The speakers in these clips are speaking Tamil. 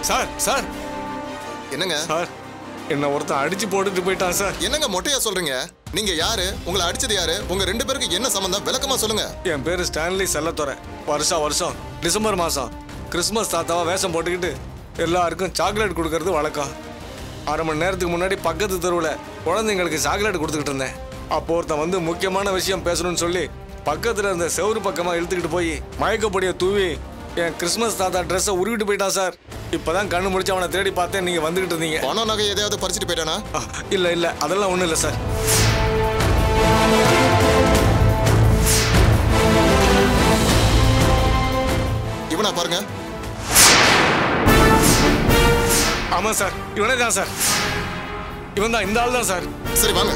சார் சார் என்னங்க சார் என்ன ஒருத்தன் அடிச்சு போட்டுட்டு போயிட்டான் சார் என்னங்க மொட்டையா சொல்றீங்க நீங்க யாரு உங்களை அடிச்சது யாரு உங்க ரெண்டு பேருக்கு என்ன சம்பந்தம் விளக்கமா சொல்லுங்க என் பேரு ஸ்டான்லி செல்லத்துறை வருஷம் வருஷம் டிசம்பர் மாசம் கிறிஸ்மஸ் தாத்தாவா வேஷம் போட்டுக்கிட்டு எல்லாருக்கும் சாக்லேட் கொடுக்கறது வழக்கம் அரை மணி நேரத்துக்கு முன்னாடி பக்கத்து தெருவில் குழந்தைங்களுக்கு சாக்லேட் கொடுத்துக்கிட்டு இருந்தேன் அப்போ ஒருத்தன் வந்து முக்கியமான விஷயம் பேசணும்னு சொல்லி பக்கத்துல இருந்த செவுரு பக்கமா இழுத்துக்கிட்டு போய் மயக்கப்படிய தூவி என் கிறிஸ்மஸ் தாத்தா ட்ரெஸ்ஸை உருவிட்டு போயிட்டான் சார் இப்பதான் கண்ணு முடிச்சு அவனை தேடி பார்த்தேன் நீங்க வந்துகிட்டு இருந்தீங்க பணம் நகை எதையாவது பறிச்சுட்டு போயிட்டானா ஆ, இல்ல இல்ல அதெல்லாம் ஒண்ணும் இல்ல சார் இவனா பாருங்க ஆமா சார் இவனே தான் சார் இவன் தான் இந்த ஆள் தான் சார் சரி வாங்க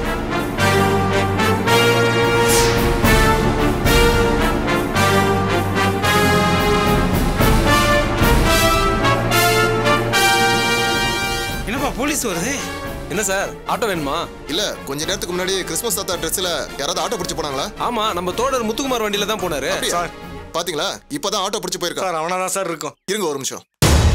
என்னப்பா போலீஸ் வருது என்ன சார் ஆட்டோ வேணுமா இல்ல கொஞ்ச நேரத்துக்கு முன்னாடி கிறிஸ்மஸ் தாத்தா ட்ரெஸ்ல யாராவது ஆட்டோ பிடிச்சு போனாங்களா ஆமா நம்ம தோழர் முத்துக்குமார் வண்டியில தான் போனாரு அப்படியா? சார். பாத்தீங்களா இப்பதான் ஆட்டோ பிடிச்சு போயிருக்கா சார் அவனா தான் சார் இருக்கும் இருங்க ஒரு நிமிஷம்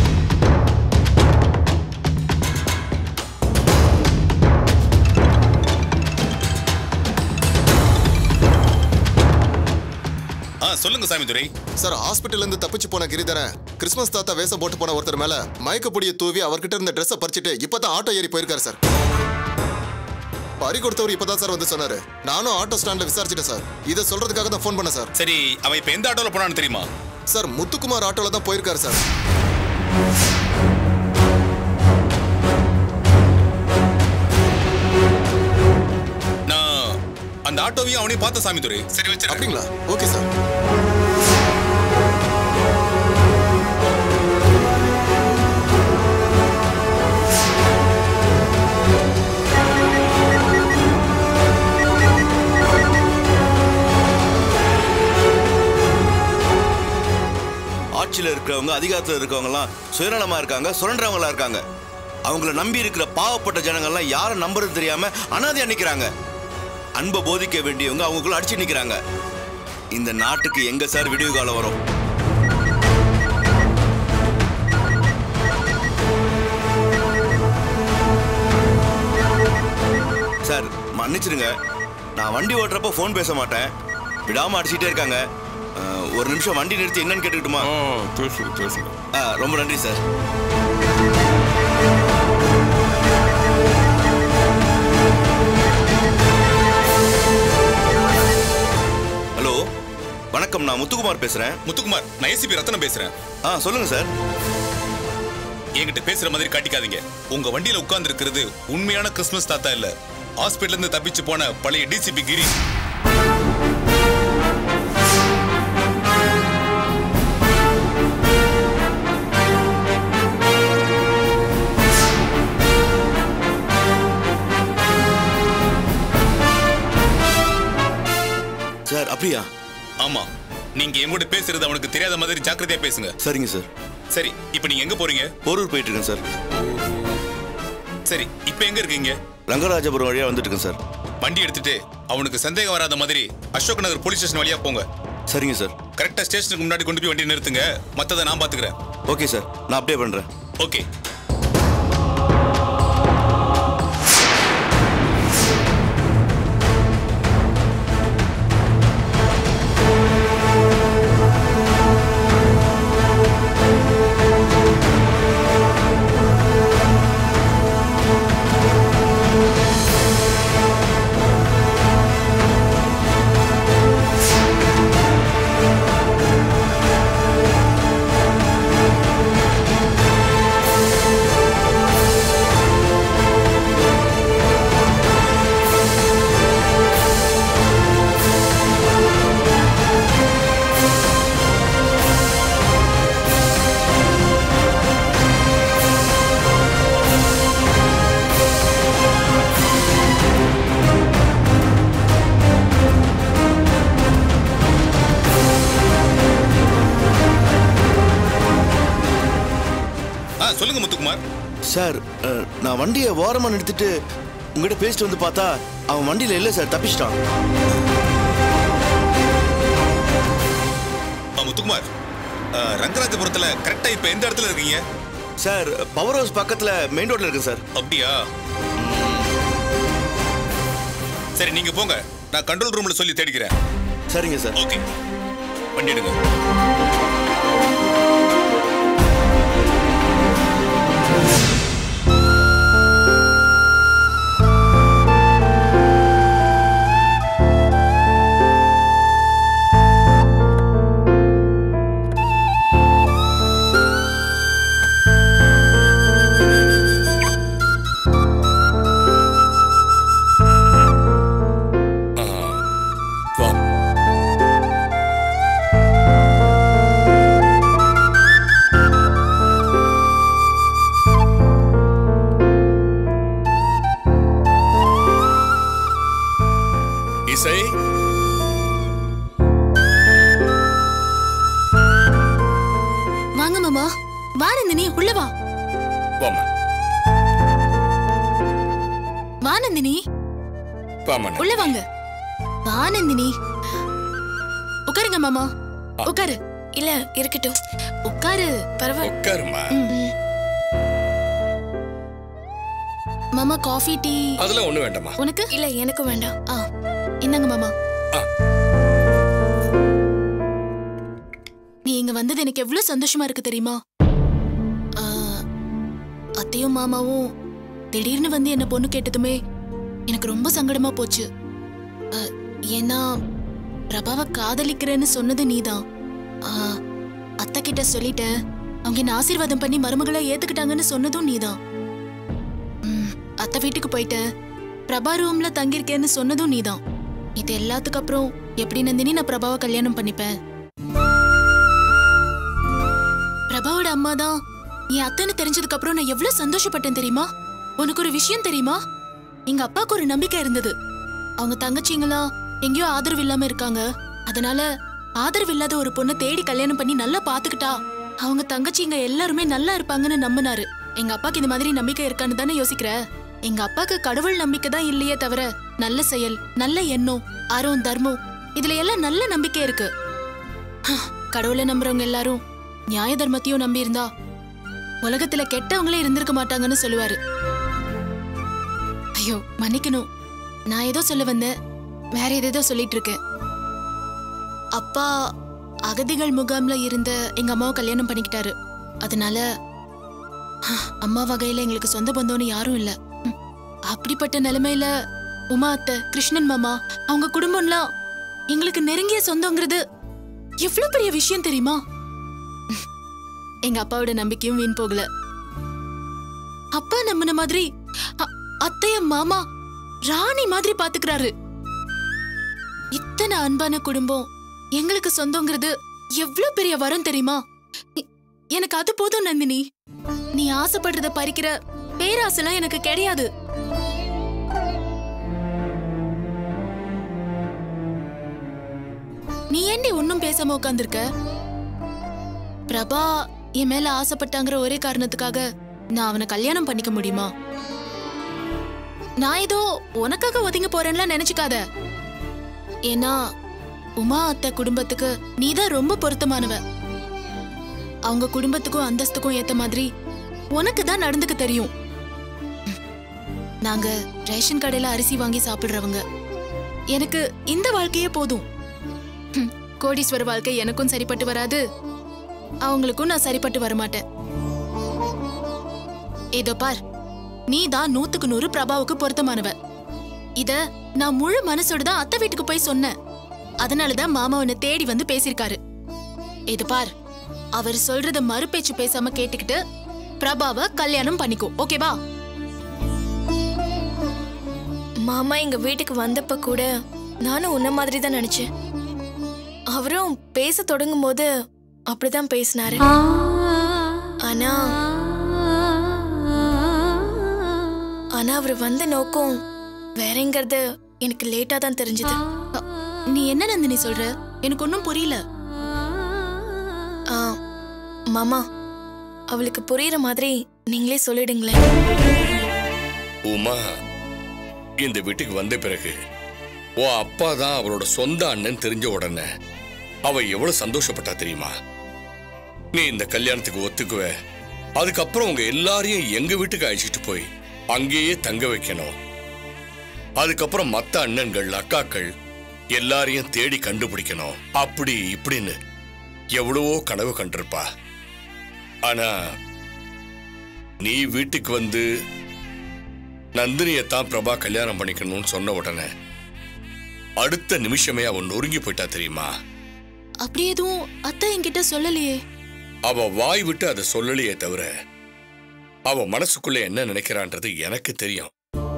ஆ சொல்லுங்க சாமிதுரை சார் ஹாஸ்பிட்டல்ல இருந்து தப்பிச்சு போன கிரிதரன் கிறிஸ்மஸ் தாத்தா வேஷம் போட்டு போன ஒருத்தர் மேல மயக்கப்பொடியை தூவி அவர்கிட்ட இருந்த ட்ரெஸ்ஸை பறிச்சுட்டு இப்பதான் ஆட்டோ ஏறி போயிருக்காரு சார் பறி கொடுத்தவர் இப்பதான் சார் வந்து சொன்னாரு நானும் ஆட்டோ ஸ்டாண்ட்ல விசாரிச்சிட்டேன் சார் இதை சொல்றதுக்காக தான் ஃபோன் பண்ணேன் சார் சரி அவன் இப்ப எந்த ஆட்டோல போனான்னு தெரியுமா சார் முத்துக்குமார் ஆட்டோல தான் போயிருக்காரு சார் நான் அந்த ஆட்டோவையும் அவனையும் பார்த்த சாமிதுரை சரி வச்சிருக்கேன் அப்படிங்களா ஓகே சார் ஆட்சியில் இருக்கிறவங்க அதிகாரத்தில் இருக்கிறவங்கலாம் சுயநலமா இருக்காங்க சுரண்டவங்களா இருக்காங்க அவங்கள நம்பி இருக்கிற பாவப்பட்ட ஜனங்கள்லாம் யாரை நம்புறது தெரியாம அனாதையா நிக்கிறாங்க அன்பை போதிக்க வேண்டியவங்க அவங்களுக்குள்ள அடிச்சு நிக்கிறாங்க இந்த நாட்டுக்கு எங்க சார் விடிவு காலம் வரும் சார் மன்னிச்சிடுங்க நான் வண்டி ஓட்டுறப்ப ஃபோன் பேச மாட்டேன் விடாம அடிச்சிட்டே இருக்காங்க அஹ், ஒரு நிமிஷம் வண்டி நிறுத்தி என்னன்னு கேட்டுக்கிட்டுமா பேசுங்க பேசுங்க ஆ, ரொம்ப நன்றி சார் ஹலோ வணக்கம் நான் முத்துக்குமார் பேசுறேன் முத்துக்குமார் நான் ஏசிபி ரத்தனம் பேசுறேன் ஆ சொல்லுங்க சார் என்கிட்ட பேசுற மாதிரி காட்டிக்காதீங்க உங்க வண்டியில உட்கார்ந்து இருக்கிறது உண்மையான கிறிஸ்மஸ் தாத்தா இல்ல ஹாஸ்பிட்டல்ல இருந்து தப்பிச்சு போன பழைய டிசிபி கிரி சார் அப்படியா ஆமா நீங்க என் கூட பேசுறது அவனுக்கு தெரியாத மாதிரி ஜாக்கிரதையா பேசுங்க சரிங்க சார் சரி இப்போ நீங்க எங்க போறீங்க போரூர் போயிட்டு இருக்கேன் சார் சரி இப்போ எங்க இருக்கீங்க ரங்கராஜபுரம் வழியா வந்துட்டு இருக்கேன் சார் வண்டி எடுத்துட்டு அவனுக்கு சந்தேகம் வராத மாதிரி அசோக் நகர் போலீஸ் ஸ்டேஷன் வழியா போங்க சரிங்க சார் கரெக்டா ஸ்டேஷனுக்கு முன்னாடி கொண்டு போய் வண்டி நிறுத்துங்க மத்ததை நான் பாத்துக்கிறேன் ஓகே சார் நான் அப்டே பண்றேன் ஓகே ஆ சொல்லுங்க முத்துக்குமார் சார் அஹ், நான் வண்டியை ஓரமா நிறுத்திட்டு உங்ககிட்ட பேசிட்டு வந்து பார்த்தா அவன் வண்டியில இல்லை சார் தப்பிச்சிட்டான் ஆ, முத்துக்குமார் ஆ, ரங்கராஜபுரத்துல கரெக்டா இப்ப எந்த இடத்துல இருக்கீங்க சார் பவர் ஹவுஸ் பக்கத்துல மெயின் ரோட்ல இருக்கு சார் அப்படியா சரி நீங்க போங்க நான் கண்ட்ரோல் ரூம்ல சொல்லி தேடிக்கிறேன் சரிங்க சார் ஓகே வண்டி எடுங்க வா இசை வாங்க மாமா வா நந்தினி உள்ள வா வாமா வா நந்தினி வாமா உள்ள வாங்க வா நந்தினி உட்காருங்க மாமா உட்காரு இல்ல இருக்கட்டும் உட்காரு பரவாயில்ல உட்காருமா மாமா காஃபி டீ அதெல்லாம் ஒண்ணு வேண்டாமா உனக்கு இல்ல எனக்கும் வேண்டாம் ஆ இந்தாங்க மாமா ஆ. நீ இங்க வந்தது எனக்கு எவ்வளவு சந்தோஷமா இருக்கு தெரியுமா ஆ, அத்தையும் மாமாவும் திடீர்னு வந்து என்ன பொண்ணு கேட்டதுமே எனக்கு ரொம்ப சங்கடமா போச்சு ஆ, ஏன்னா பிரபாவை காதலிக்கிறேன்னு சொன்னது நீதான் ஆ, அத்தை கிட்ட சொல்லிட்டேன் அவங்க என்ன ஆசீர்வாதம் பண்ணி மருமகளை ஏத்துக்கிட்டாங்கன்னு சொன்னதும் நீதான் ம், அத்தை வீட்டுக்கு போயிட்டேன் பிரபா ரூம்ல தங்கியிருக்கேன்னு சொன்னதும் நீதான் இது எல்லாத்துக்கு அப்புறம் எப்படி நந்தினி நான் பிரபாவை கல்யாணம் பண்ணிப்பேன் பிரபாவோட அம்மா தான் என் அத்தைன்னு தெரிஞ்சதுக்கு அப்புறம் நான் எவ்வளவு சந்தோஷப்பட்டேன் தெரியுமா உனக்கு ஒரு விஷயம் தெரியுமா எங்க அப்பாவுக்கு ஒரு நம்பிக்கை இருந்தது அவங்க தங்கச்சிங்களாம் எங்கேயோ ஆதரவு இல்லாம இருக்காங்க அதனால ஆதரவு இல்லாத ஒரு பொண்ணை தேடி கல்யாணம் பண்ணி நல்லா பாத்துக்கிட்டா அவங்க தங்கச்சிங்க எல்லாருமே நல்லா இருப்பாங்கன்னு நம்பினாரு எங்க அப்பாக்கு இந்த மாதிரி நம்பிக்கை இருக்கான்னு தானே யோசிக்கிற எங்க அப்பாக்கு கடவுள் நம்பிக்கை தான் இல்லையே தவிர நல்ல செயல் நல்ல எண்ணம் அறம் தர்மம் இதுல எல்லாம் நல்ல நம்பிக்கை இருக்கு ஹ், கடவுளை நம்புறவங்க எல்லாரும் நியாய தர்மத்தையும் நம்பி இருந்தா உலகத்துல கெட்டவங்களே இருந்திருக்க மாட்டாங்கன்னு சொல்லுவாரு ஐயோ மன்னிக்கணும் நான் ஏதோ சொல்ல வந்தேன் வேற ஏதேதோ சொல்லிட்டு இருக்கேன் அப்பா அகதிகள் முகாம்ல இருந்த எங்க அம்மாவை கல்யாணம் பண்ணிக்கிட்டாரு அதனால ஹ், அம்மா வகையில எங்களுக்கு சொந்த பந்தம்னு யாரும் இல்ல ம், அப்படிப்பட்ட நிலைமையில உமா அத்தை கிருஷ்ணன் மாமா அவங்க குடும்பம்லாம் எங்களுக்கு நெருங்கிய சொந்தங்கிறது எவ்வளவு பெரிய விஷயம் தெரியுமா எங்க அப்பாவோட நம்பிக்கையும் வீண் போகல அப்பா நம்பின மாதிரி அ- அத்தைய மாமா ராணி மாதிரி பாத்துக்கிறாரு இத்தனை அன்பான குடும்பம் எங்களுக்கு சொந்தங்கிறது எவ்வளவு பெரிய வரம் தெரியுமா எ- எனக்கு அது போதும் நந்தினி நீ ஆசைப்படுறத பறிக்கிற பேராசெல்லாம் எனக்கு கிடையாது நீ ஏண்டி ஒன்னும் பேசாம உட்கார்ந்திருக்க பிரபா என் மேல ஆசைப்பட்டாங்கிற ஒரே காரணத்துக்காக நான் அவனை கல்யாணம் பண்ணிக்க முடியுமா நான் ஏதோ உனக்காக ஒதுங்க போறேன்லாம் நினைச்சுக்காத ஏன்னா உமா அத்தை குடும்பத்துக்கு நீதான் ரொம்ப பொருத்தமானவ அவங்க குடும்பத்துக்கும் அந்தஸ்துக்கும் ஏத்த மாதிரி உனக்கு தான் நடந்துக்க தெரியும் நாங்க ரேஷன் கடையில அரிசி வாங்கி சாப்பிடுறவங்க எனக்கு இந்த வாழ்க்கையே போதும் ஹம், கோடீஸ்வர வாழ்க்கை எனக்கும் சரிப்பட்டு வராது அவங்களுக்கும் நான் சரிப்பட்டு வரமாட்டேன் ஏதோ பார் நீ தான் நூத்துக்கு நூறு பிரபாவுக்கு பொருத்தமானவ இத நான் முழு மனசோட தான் அத்தை வீட்டுக்கு போய் சொன்னேன் அதனாலதான் மாமா உன்னை தேடி வந்து பேசியிருக்காரு இது பார் அவர் சொல்றத மறுபேச்சு பேசாம கேட்டுக்கிட்டு பிரபாவை கல்யாணம் பண்ணிக்கோ ஓகேவா மாமா எங்க வீட்டுக்கு வந்தப்ப கூட நானும் உன்ன மாதிரி தான் நினைச்சேன் அவரும் பேச தொடங்கும் போது அப்படிதான் பேசினாரு ஆனா ஆனா அவர் வந்த நோக்கம் வேறங்கிறது எனக்கு லேட்டா தான் தெரிஞ்சது அ, நீ என்ன நந்தினி சொல்ற எனக்கு ஒன்னும் புரியல ஆ மாமா அவளுக்கு புரியுற மாதிரி நீங்களே சொல்லிடுங்களேன் உமா இந்த வீட்டுக்கு வந்த பிறகு உன் அப்பா தான் அவளோட சொந்த அண்ணன் தெரிஞ்ச உடனே அவ எவ்வளவு சந்தோஷப்பட்டா தெரியுமா நீ இந்த கல்யாணத்துக்கு ஒத்துக்குவ அதுக்கப்புறம் உங்க எல்லாரையும் எங்க வீட்டுக்கு அழைச்சிட்டு போய் அங்கேயே தங்க வைக்கணும் அதுக்கப்புறம் மத்த அண்ணன்கள் அக்காக்கள் எல்லாரையும் தேடி கண்டுபிடிக்கணும் அப்படி இப்படின்னு எவ்வளவோ கனவு கண்டிருப்பா ஆனா நீ வீட்டுக்கு வந்து நந்தினியத்தான் பிரபா கல்யாணம் பண்ணிக்கணும்னு சொன்ன உடனே அடுத்த நிமிஷமே அவன் நொறுங்கி போயிட்டா தெரியுமா அப்படி எதுவும் அத்தை என்கிட்ட சொல்லலையே அவ வாய் விட்டு அதை சொல்லலையே தவிர அவ மனசுக்குள்ள என்ன நினைக்கிறான்றது எனக்கு தெரியும்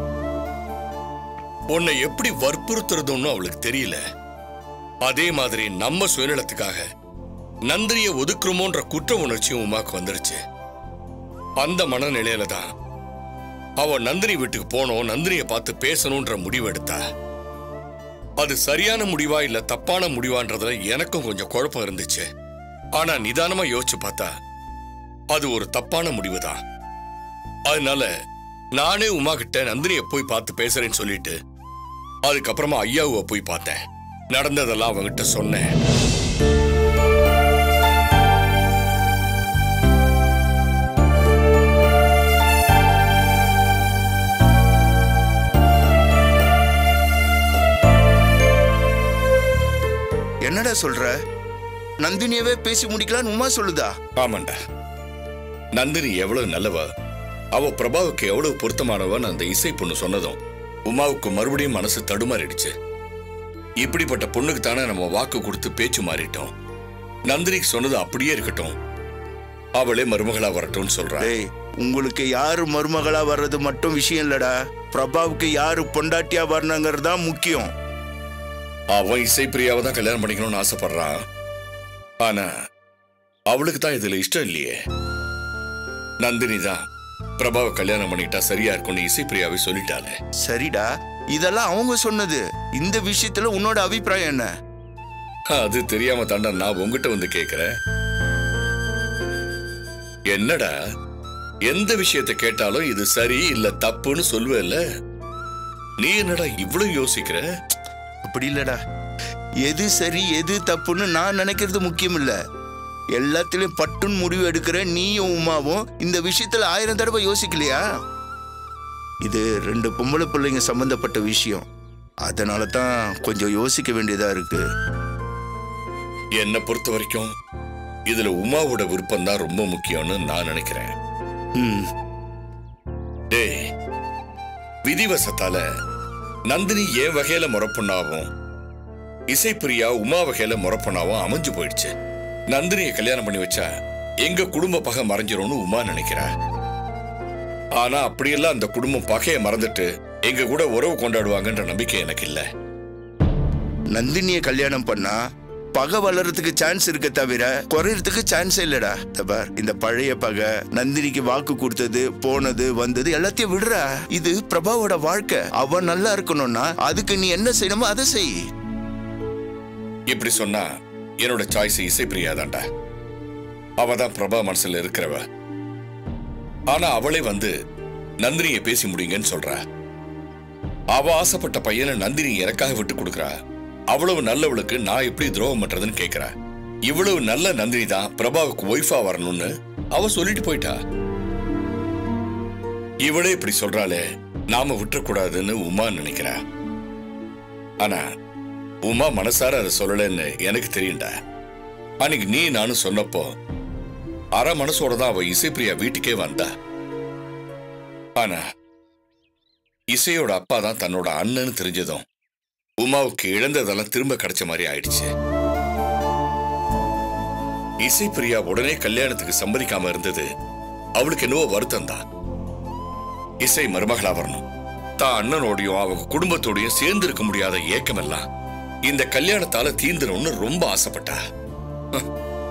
உன்னை எப்படி வற்புறுத்துறதுன்னு அவளுக்கு தெரியல அதே மாதிரி நம்ம சுயநலத்துக்காக நந்தினிய ஒதுக்குறோமோன்ற குற்ற உணர்ச்சியும் உமாக்கு வந்துருச்சு அந்த மனநிலையில தான் அவ நந்தினி வீட்டுக்கு போனோம் நந்தினிய பார்த்து பேசணும்ன்ற முடிவு எடுத்தா அது சரியான முடிவா இல்ல தப்பான முடிவான்றதுல எனக்கும் கொஞ்சம் குழப்பம் இருந்துச்சு ஆனா நிதானமா யோசிச்சு பார்த்தா அது ஒரு தப்பான முடிவுதான் அதனால நானே உமா கிட்ட நந்தினிய போய் பார்த்து பேசுறேன்னு சொல்லிட்டு அதுக்கப்புறமா ஐயாவை போய் பார்த்தேன் நடந்ததெல்லாம் அவங்கிட்ட சொன்னேன் என்னடா சொல்ற நந்தினியவே பேசி முடிக்கலான்னு உமா சொல்லுதா ஆமாண்டா நந்தினி எவ்வளவு நல்லவ அவ பிரபாவுக்கு எவ்வளவு பொருத்தமானவன் அந்த இசை பொண்ணு சொன்னதும் உமாவுக்கு மறுபடியும் மனசு தடுமாறிடுச்சு இப்படிப்பட்ட பொண்ணுக்கு தானே நம்ம வாக்கு கொடுத்து பேச்சு மாறிட்டோம் நந்தினிக்கு சொன்னது அப்படியே இருக்கட்டும் அவளே மருமகளா வரட்டும்னு சொல்றா டேய் உங்களுக்கு யாரு மருமகளா வர்றது மட்டும் விஷயம் இல்லடா பிரபாவுக்கு யாரு பொண்டாட்டியா வரணுங்கிறது தான் முக்கியம் அவன் இசை பிரியாவை தான் கல்யாணம் பண்ணிக்கணும்னு ஆசைப்படுறான் ஆனா அவளுக்கு தான் இதுல இஷ்டம் இல்லையே நந்தினி தான் பிரபாவை கல்யாணம் பண்ணிக்கிட்டா சரியா இருக்கும்னு இசை பிரியாவை சொல்லிட்டாளே சரிடா இதெல்லாம் அவங்க சொன்னது இந்த விஷயத்துல உன்னோட அபிப்பிராயம் என்ன அது தெரியாம தாண்டா நான் உங்ககிட்ட வந்து கேக்குறேன் என்னடா எந்த விஷயத்தை கேட்டாலும் இது சரி இல்ல தப்புன்னு சொல்லுவேல்ல நீ என்னடா இவ்வளவு யோசிக்கிற அப்படி இல்லடா எது சரி எது தப்புன்னு நான் நினைக்கிறது முக்கியம் இல்ல எல்லாத்திலயும் பட்டுன்னு முடிவு எடுக்கிற நீயும் உமாவும் இந்த விஷயத்துல ஆயிரம் தடவை யோசிக்கலையா இது ரெண்டு பொம்பளை பிள்ளைங்க சம்பந்தப்பட்ட விஷயம் அதனால தான் கொஞ்சம் யோசிக்க வேண்டியதா இருக்கு என்னை பொறுத்த வரைக்கும் இதுல உமாவோட விருப்பம் தான் ரொம்ப முக்கியம்னு நான் நினைக்கிறேன் ம் டேய் விதிவசத்தால நந்தினி என் வகையில முறப்பொண்ணாவும் இசைப்பிரியா உமா வகையில முறப்பொண்ணாவும் அமைஞ்சு போயிடுச்சு நந்தினியை கல்யாணம் பண்ணி வச்சா எங்க குடும்ப பகை மறைஞ்சிரும்னு உமா நினைக்கிறா ஆனா அப்படியெல்லாம் அந்த குடும்பம் பகையை மறந்துட்டு எங்க கூட உறவு கொண்டாடுவாங்கன்ற நம்பிக்கை எனக்கு இல்ல நந்தினிய கல்யாணம் பண்ணா பகை வளர்றதுக்கு சான்ஸ் இருக்க தவிர குறையறதுக்கு சான்ஸே இல்லடா இந்த பார் இந்த பழைய பகை நந்தினிக்கு வாக்கு கொடுத்தது போனது வந்தது எல்லாத்தையும் விடுறா இது பிரபாவோட வாழ்க்கை அவன் நல்லா இருக்கணும்னா அதுக்கு நீ என்ன செய்யணுமோ அதை செய் இப்படி சொன்னா என்னோட சாய்ஸ் இசைப்பிரியா தான்டா அவ தான் பிரபா மனசுல இருக்கிறவ ஆனா அவளே வந்து நந்தினியை பேசி முடியுங்கன்னு சொல்றா அவ ஆசைப்பட்ட பையனை நந்தினி எனக்காக விட்டு கொடுக்கறா அவ்வளவு நல்லவளுக்கு நான் எப்படி துரோகம் பண்றதுன்னு கேக்குறா இவ்வளவு நல்ல நந்தினி தான் பிரபாவுக்கு ஒய்ஃபா வரணும்னு அவ சொல்லிட்டு போயிட்டா இவளே இப்படி சொல்றாளே நாம விட்டுறக்கூடாதுன்னு உமா நினைக்கிறா ஆனா உமா மனசார அதை சொல்லலைன்னு எனக்கு தெரியும்டா அன்னைக்கு நீ நானும் சொன்னப்போ அரை மனசோட தான் அவ இசைப்பிரியா வீட்டுக்கே வந்தா ஆனா இசையோட அப்பா தான் தன்னோட அண்ணன்னு தெரிஞ்சதும் உமாவுக்கு இழந்ததெல்லாம் திரும்ப கிடைச்ச மாதிரி ஆயிடுச்சு இசைப்பிரியா உடனே கல்யாணத்துக்கு சம்மதிக்காம இருந்தது அவளுக்கு என்னவோ வருத்தம் தான் இசை மருமகளா வரணும் தான் அண்ணனோடையும் அவங்க குடும்பத்தோடையும் சேர்ந்து இருக்க முடியாத ஏக்கமெல்லாம் இந்த கல்யாணத்தால தீந்துரும்னு ரொம்ப ஆசைப்பட்டா ஹ்.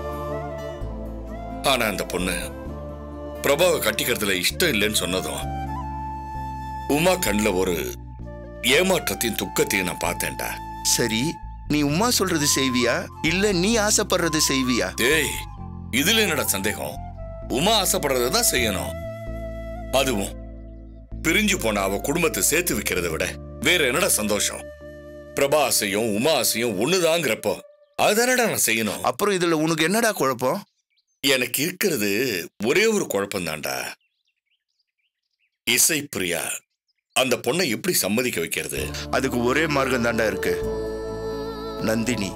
ஆனா அந்த பொண்ணு பிரபாவை கட்டிக்கிறதுல இஷ்டம் இல்லைன்னு சொன்னதும் உமா கண்ணுல ஒரு ஏமாற்றத்தையும் துக்கத்தையும் நான் பார்த்தேன்டா சரி நீ உமா சொல்றது செய்வியா இல்ல நீ ஆசைப்படுறது செய்வியா டேய் இதுல என்னடா சந்தேகம் உமா ஆசைப்படுறதை தான் செய்யணும் அதுவும் பிரிஞ்சு போன அவ குடும்பத்தை சேர்த்து வைக்கிறதை விட வேற என்னடா சந்தோஷம் பிரபா ஆசையும் உமா ஆசையும் ஒண்ணுதாங்கிறப்போ அதுதானடா நான் செய்யணும் அப்புறம் இதுல உனக்கு என்னடா குழப்பம் எனக்கு இருக்கிறது ஒரே ஒரு குழப்பம்தான்டா இசை பிரியா அந்த பொண்ணை எப்படி சம்மதிக்க வைக்கிறது அதுக்கு ஒரே மார்க்கம் தாண்டா இருக்கு நந்தினி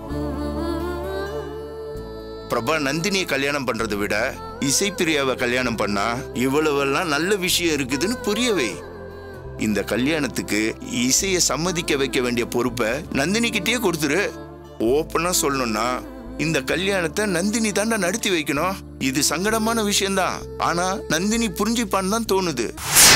பிரபா நந்தினியை கல்யாணம் பண்றதை விட இசைப்பிரியாவை கல்யாணம் பண்ணா இவ்வளவெல்லாம் நல்ல விஷயம் இருக்குதுன்னு புரியவே இந்த கல்யாணத்துக்கு இசையை சம்மதிக்க வைக்க வேண்டிய பொறுப்பை நந்தினி கிட்டேயே கொடுத்துரு ஓப்பனா சொல்லணும்னா இந்த கல்யாணத்தை நந்தினி தாண்டா நடத்தி வைக்கணும் இது சங்கடமான விஷயம்தான் ஆனா நந்தினி புரிஞ்சுப்பான்னு தான் தோணுது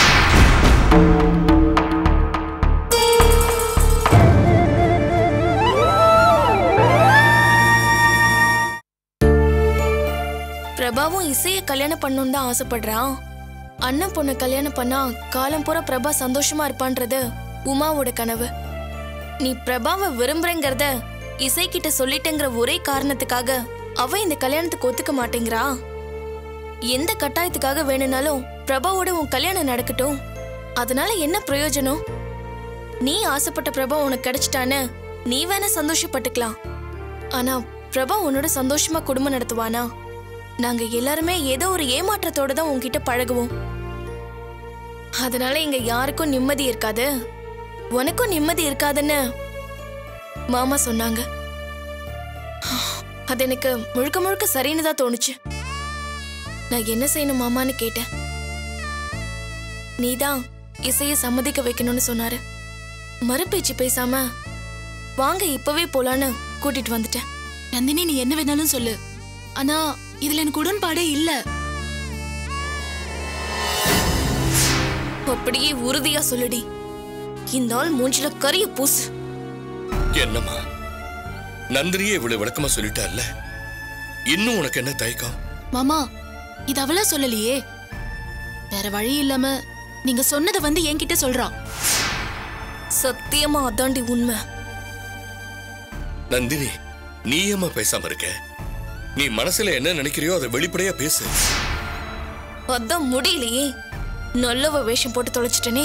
பிரபாவும் இசைய கல்யாணம் பண்ணணும்னு தான் ஆசைப்படுறான் அண்ணன் பொண்ணை கல்யாணம் பண்ணா காலம் பூரா பிரபா சந்தோஷமா இருப்பான்றது உமாவோட கனவு நீ பிரபாவை விரும்புறேங்கிறத இசை கிட்ட சொல்லிட்டேங்கிற ஒரே காரணத்துக்காக அவ இந்த கல்யாணத்துக்கு ஒத்துக்க மாட்டேங்கிறா எந்த கட்டாயத்துக்காக வேணும்னாலும் பிரபாவோட உன் கல்யாணம் நடக்கட்டும் அதனால என்ன பிரயோஜனம் நீ ஆசைப்பட்ட பிரபா உனக்கு கிடைச்சிட்டான்னு நீ வேணா சந்தோஷப்பட்டுக்கலாம் ஆனா பிரபா உன்னோட சந்தோஷமா குடும்பம் நடத்துவானா நாங்க எல்லாருமே ஏதோ ஒரு ஏமாற்றத்தோட தான் உன்கிட்ட பழகுவோம் அதனால இங்க யாருக்கும் நிம்மதி இருக்காது உனக்கும் நிம்மதி இருக்காதுன்னு மாமா சொன்னாங்க அது எனக்கு முழுக்க முழுக்க சரின்னு தான் தோணுச்சு நான் என்ன செய்யணும் மாமான்னு கேட்டேன் நீதான் இசைய சம்மதிக்க வைக்கணும்னு சொன்னாரு மறுபேச்சு பேசாம வாங்க இப்பவே போலான்னு கூட்டிட்டு வந்துட்டேன் நந்தினி நீ என்ன வேணாலும் சொல்லு ஆனா இதுல எனக்கு உடன்பாடே இல்ல அப்படியே உறுதியா சொல்லுடி இந்த ஆள் மூஞ்சில கரிய பூசு என்னம்மா நந்தினியே இவ்வளவு விளக்கமா சொல்லிட்டால இன்னும் உனக்கு என்ன தயக்கம் மாமா இது அவளா சொல்லலையே வேற வழி இல்லாம நீங்க சொன்னதை வந்து என்கிட்ட சொல்றா சத்தியமா அதாண்டி உண்மை நந்தினி நீ ஏம்மா பேசாம இருக்க நீ மனசுல என்ன நினைக்கிறியோ அதை வெளிப்படையா பேசு அதான் முடியலையே நல்லவ வேஷம் போட்டு தொலைச்சிட்டனே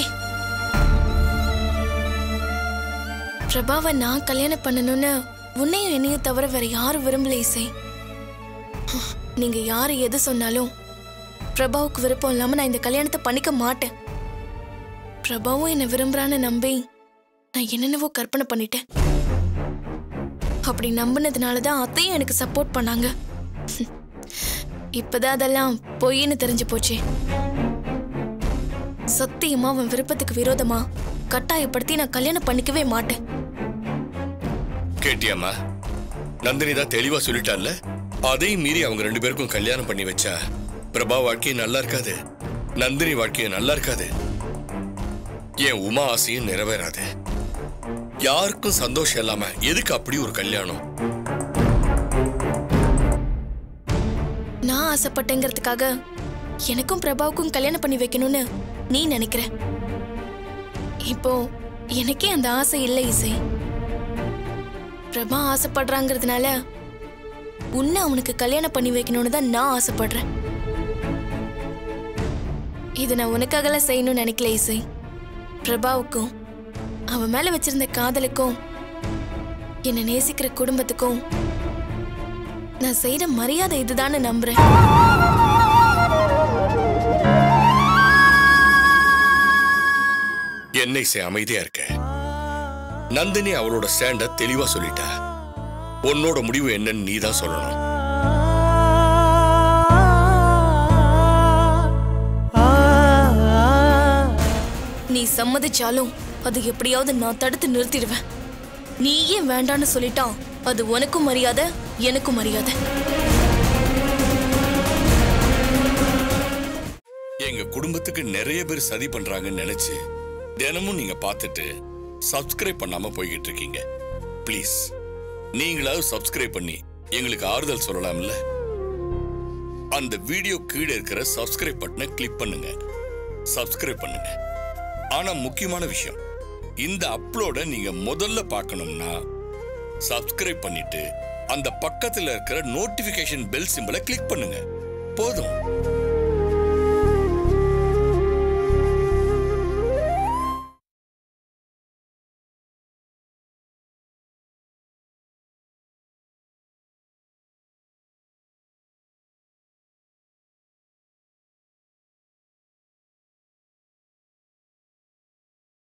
பிரபாவை நான் கல்யாணம் பண்ணணும்னு உன்னையும் என்னையும் தவிர வேற யாரும் விரும்பல இசை நீங்க யாரு எது சொன்னாலும் பிரபாவுக்கு விருப்பம் இல்லாம நான் இந்த கல்யாணத்தை பண்ணிக்க மாட்டேன் பிரபாவும் என்னை விரும்புறான்னு நம்பி நான் என்னென்னவோ கற்பனை பண்ணிட்டேன் அப்படி நம்பினதுனால தான் அத்தையும் எனக்கு சப்போர்ட் பண்ணாங்க இப்பதான் அதெல்லாம் பொய்ன்னு தெரிஞ்சு போச்சே சத்தியமா அவன் விருப்பத்துக்கு விரோதமா கட்டாயப்படுத்தி நான் கல்யாணம் பண்ணிக்கவே மாட்டேன் கேட்டியாம்மா நந்தினி தான் தெளிவா சொல்லிட்டால அதையும் மீறி அவங்க ரெண்டு பேருக்கும் கல்யாணம் பண்ணி வச்சா பிரபா வாழ்க்கையும் நல்லா இருக்காது நந்தினி வாழ்க்கையும் நல்லா இருக்காது என் உமா ஆசையும் நிறைவேறாது யாருக்கும் சந்தோஷம் இல்லாம எதுக்கு அப்படி ஒரு கல்யாணம் நான் ஆசைப்பட்டேங்கிறதுக்காக எனக்கும் பிரபாவுக்கும் கல்யாணம் பண்ணி வைக்கணும்னு நீ நினைக்கிற இப்போ எனக்கே அந்த ஆசை இல்லை இசை பிரபா ஆசைப்படுறாங்கிறதுனால உன்னை அவனுக்கு கல்யாணம் பண்ணி வைக்கணும்னு தான் நான் ஆசைப்படுறேன் இது நான் உனக்காகலாம் செய்யணும்னு நினைக்கல இசை பிரபாவுக்கும் அவன் மேல வச்சிருந்த காதலுக்கும் என்னை நேசிக்கிற குடும்பத்துக்கும் நான் செய்யற மரியாதை இதுதான்னு நம்புறேன் என்னை சே அமைதியா இருக்க நந்தினி அவளோட ஸ்டாண்ட தெளிவா சொல்லிட்டா உன்னோட முடிவு என்னன்னு நீ தான் சொல்லணும் நீ சம்மதிச்சாலும் அது எப்படியாவது நான் தடுத்து நிறுத்திடுவேன் நீ ஏன் வேண்டான்னு சொல்லிட்டான் அது உனக்கும் மரியாதை எனக்கும் மரியாதை எங்க குடும்பத்துக்கு நிறைய பேர் சதி பண்றாங்கன்னு நினைச்சு தினமும் நீங்க பார்த்துட்டு சப்ஸ்கிரைப் பண்ணாம போய்கிட்டு இருக்கீங்க ப்ளீஸ் நீங்களாவது சப்ஸ்கிரைப் பண்ணி எங்களுக்கு ஆறுதல் சொல்லலாம்ல அந்த வீடியோ கீழே இருக்கிற சப்ஸ்கிரைப் பட்டனை கிளிக் பண்ணுங்க சப்ஸ்கிரைப் பண்ணுங்க ஆனா முக்கியமான விஷயம் இந்த அப்லோட நீங்க முதல்ல பார்க்கணும்னா சப்ஸ்கிரைப் பண்ணிட்டு அந்த பக்கத்துல இருக்கிற நோட்டிபிகேஷன் பெல் சிம்பலை கிளிக் பண்ணுங்க போதும்